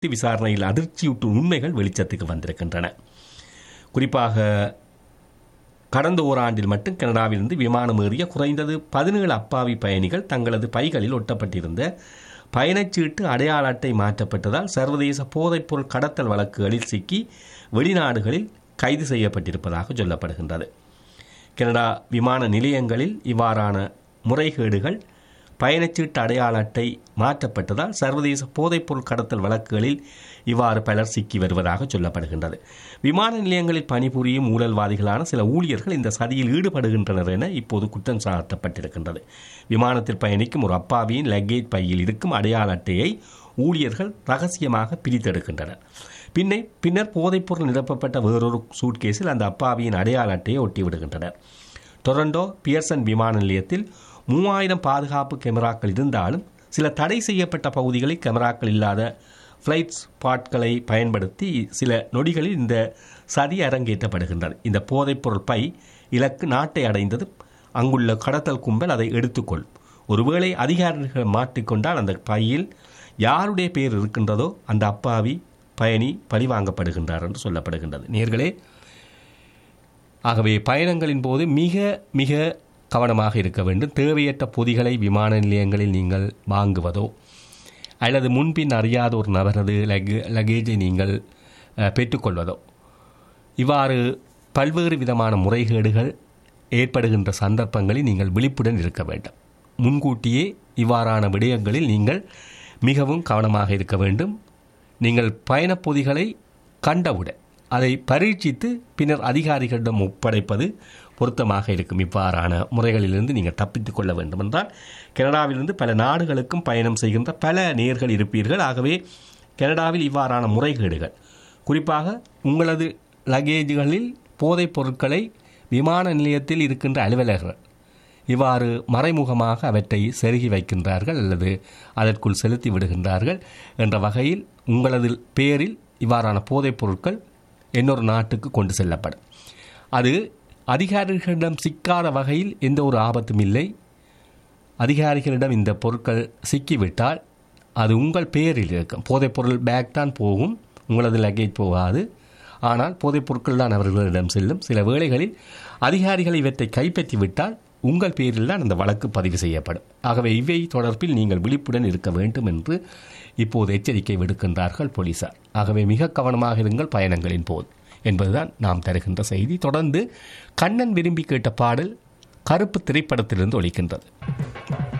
விசாரணையில் அதிர்ச்சியூட்டும் உண்மைகள் வெளிச்சத்துக்கு வந்திருக்கின்றன குறிப்பாக கடந்த ஓராண்டில் மட்டும் கனடாவிலிருந்து விமானம் ஏறிய குறைந்தது பதினேழு அப்பாவி பயணிகள் தங்களது பைகளில் ஒட்டப்பட்டிருந்த பயணச்சீட்டு அடையாள அட்டை மாற்றப்பட்டதால் சர்வதேச போதைப்பொருள் கடத்தல் வழக்குகளில் சிக்கி வெளிநாடுகளில் கைது செய்யப்பட்டிருப்பதாக சொல்லப்படுகின்றது கனடா விமான நிலையங்களில் இவ்வாறான முறைகேடுகள் பயணச்சீட்டு அடையாள அட்டை மாற்றப்பட்டதால் சர்வதேச போதைப்பொருள் கடத்தல் வழக்குகளில் இவ்வாறு பலர் சிக்கி வருவதாக சொல்லப்படுகின்றது விமான நிலையங்களில் பணிபுரியும் ஊழல்வாதிகளான சில ஊழியர்கள் இந்த சதியில் ஈடுபடுகின்றனர் என இப்போது குற்றம் சாட்டப்பட்டிருக்கின்றது விமானத்தில் பயணிக்கும் ஒரு அப்பாவியின் லக்கேஜ் பையில் இருக்கும் அடையாள அட்டையை ஊழியர்கள் ரகசியமாக பிரித்தெடுக்கின்றனர் பின்னை பின்னர் போதைப்பொருள் நிரப்பப்பட்ட வேறொரு சூட்கேஸில் அந்த அப்பாவியின் அடையாள அட்டையை ஒட்டி விடுகின்றனர் டொரண்டோ பியர்சன் விமான நிலையத்தில் மூவாயிரம் பாதுகாப்பு கேமராக்கள் இருந்தாலும் சில தடை செய்யப்பட்ட பகுதிகளில் கேமராக்கள் இல்லாத ஃப்ளைட் ஸ்பாட்களை பயன்படுத்தி சில நொடிகளில் இந்த சதி அரங்கேற்றப்படுகின்றது இந்த போதைப்பொருள் பை இலக்கு நாட்டை அடைந்தது அங்குள்ள கடத்தல் கும்பல் அதை எடுத்துக்கொள்ளும் ஒருவேளை அதிகாரிகள் மாட்டிக்கொண்டால் அந்த பையில் யாருடைய பேர் இருக்கின்றதோ அந்த அப்பாவி பயணி பழிவாங்கப்படுகின்றார் என்று சொல்லப்படுகின்றது நேர்களே ஆகவே பயணங்களின் போது மிக மிக கவனமாக இருக்க வேண்டும் தேவையற்ற பொதிகளை விமான நிலையங்களில் நீங்கள் வாங்குவதோ அல்லது முன்பின் அறியாத ஒரு நபரது லக் லக்கேஜை நீங்கள் அஹ், பெற்றுக்கொள்வதோ இவ்வாறு பல்வேறு விதமான முறைகேடுகள் ஏற்படுகின்ற சந்தர்ப்பங்களில் நீங்கள் விழிப்புடன் இருக்க வேண்டும் முன்கூட்டியே இவ்வாறான விடயங்களில் நீங்கள் மிகவும் கவனமாக இருக்க வேண்டும் நீங்கள் பயணப் பொதிகளை கண்டவுடன் அதை பரீட்சித்து பின்னர் அதிகாரிகளிடம் ஒப்படைப்பது பொருத்தமாக இருக்கும் இவ்வாறான முறைகளிலிருந்து நீங்கள் தப்பித்துக் கொள்ள வேண்டும் என்றால் கனடாவிலிருந்து பல நாடுகளுக்கும் பயணம் செய்கின்ற பல நேர்கள் இருப்பீர்கள் ஆகவே கனடாவில் இவ்வாறான முறைகேடுகள் குறிப்பாக உங்களது லக்கேஜுகளில் போதைப் பொருட்களை விமான நிலையத்தில் இருக்கின்ற அலுவலர்கள் இவ்வாறு மறைமுகமாக அவற்றை செருகி வைக்கின்றார்கள் அல்லது அதற்குள் செலுத்தி விடுகின்றார்கள் என்ற வகையில் உங்களது பேரில் இவ்வாறான போதைப் பொருட்கள் இன்னொரு நாட்டுக்கு கொண்டு செல்லப்படும் அது அதிகாரிகளிடம் சிக்காத வகையில் எந்த ஒரு ஆபத்தும் இல்லை அதிகாரிகளிடம் இந்த பொருட்கள் சிக்கிவிட்டால் அது உங்கள் பேரில் இருக்கும் போதைப்பொருள் பேக் தான் போகும் உங்களது லக்கேஜ் போகாது ஆனால் போதைப் பொருட்கள் தான் அவர்களிடம் செல்லும் சில வேளைகளில் அதிகாரிகள் இவற்றை கைப்பற்றி விட்டால் உங்கள் பேரில் தான் அந்த வழக்கு பதிவு செய்யப்படும் ஆகவே இவை தொடர்பில் நீங்கள் விழிப்புடன் இருக்க வேண்டும் என்று இப்போது எச்சரிக்கை விடுக்கின்றார்கள் போலீசார் ஆகவே மிக கவனமாக இருங்கள் பயணங்களின் போது என்பதுதான் நாம் தருகின்ற செய்தி தொடர்ந்து கண்ணன் விரும்பி கேட்ட பாடல் கருப்பு திரைப்படத்திலிருந்து ஒலிக்கின்றது